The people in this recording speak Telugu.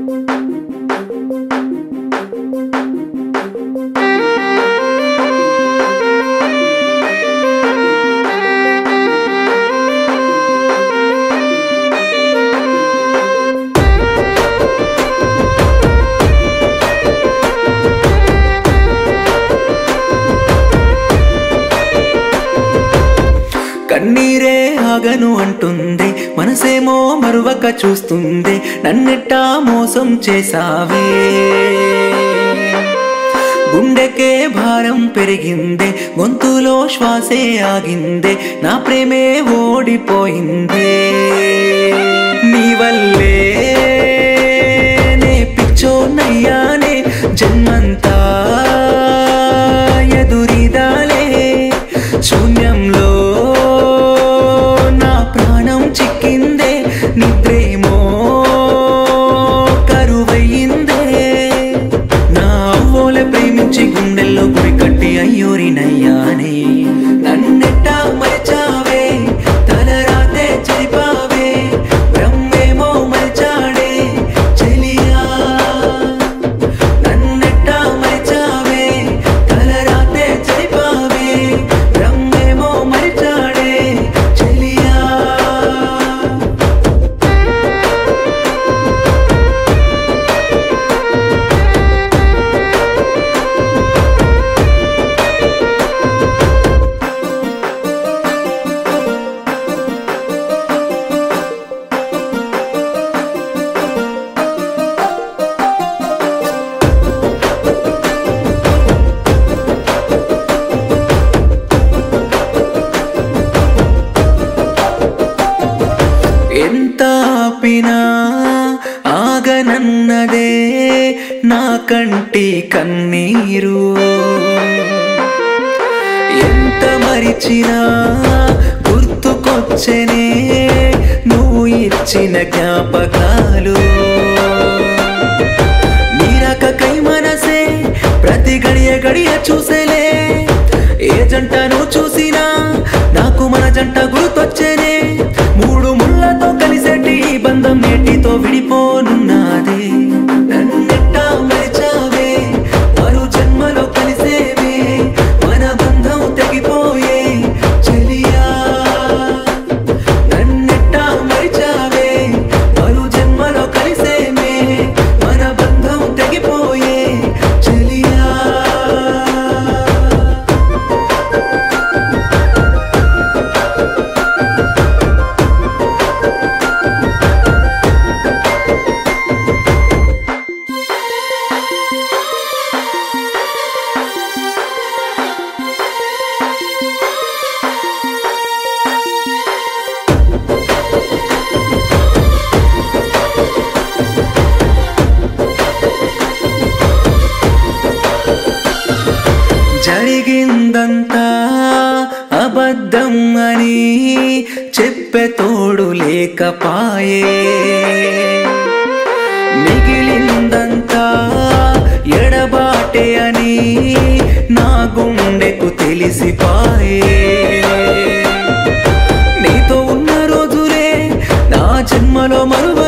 కన్నీరే ఆగను అంటుంది మనసేమో మరువక చూస్తుంది నన్నెట్టా మోసం చేసావే గుండెకే భారం పెరిగిందే గొంతులో శ్వాసే ఆగిందే నా ప్రేమే ఓడిపోయిందే నీ వల్లే నే పిచ్చోనయ్యానే జన్మంతా ఎదురిదాలే శూన్యంలో నా ప్రాణం చిక్కిందే నిద్రేమో కరువయ్యిందే నా అవ్వోల ప్రేమించి గుండెల్లో గురి కట్టి అయ్యూరినయ్యానే నన్నెట్టా మరిచావే తలరాతే చెరిపావే బ్రహ్మేమో మరిచాడే చెలియా నన్నెట్టా మరిచావే తలరాతే చెరిపావే బ్రహ్మేమో మరిచాడే చెలియా ఎంత ఆపినా ఆగనన్నదే నా కంటి కన్నీరు ఎంత మరిచినా గుర్తుకొచ్చనే నువ్వు ఇచ్చిన జ్ఞాపకాలు నీరకకై మనసే ప్రతి గడియ గడియ చూసేలే ఏ జంటను చూసినా నాకు మన జంట గుర్తొచ్చేనే మూడు ముళ్ళతో కలిసేటి ఈ బంధం నేటితో విడిపోనున్నదే నన్నెట్టా మరిచావే మరో జన్మలో కలిసేవే మన బంధం తెగిపోయే చెలియా నన్నెట్టా మరిచావే మరో జన్మలో కలిసేమే మన బంధం తెగిపోయే చెలియా జరిగిందంతా అబద్ధం అని చెప్పే తోడు లేకపాయే మిగిలిందంతా ఎడబాటే అని నా గుండెకు తెలిసిపాయే నీతో ఉన్న రోజులే నా జన్మలో మరువ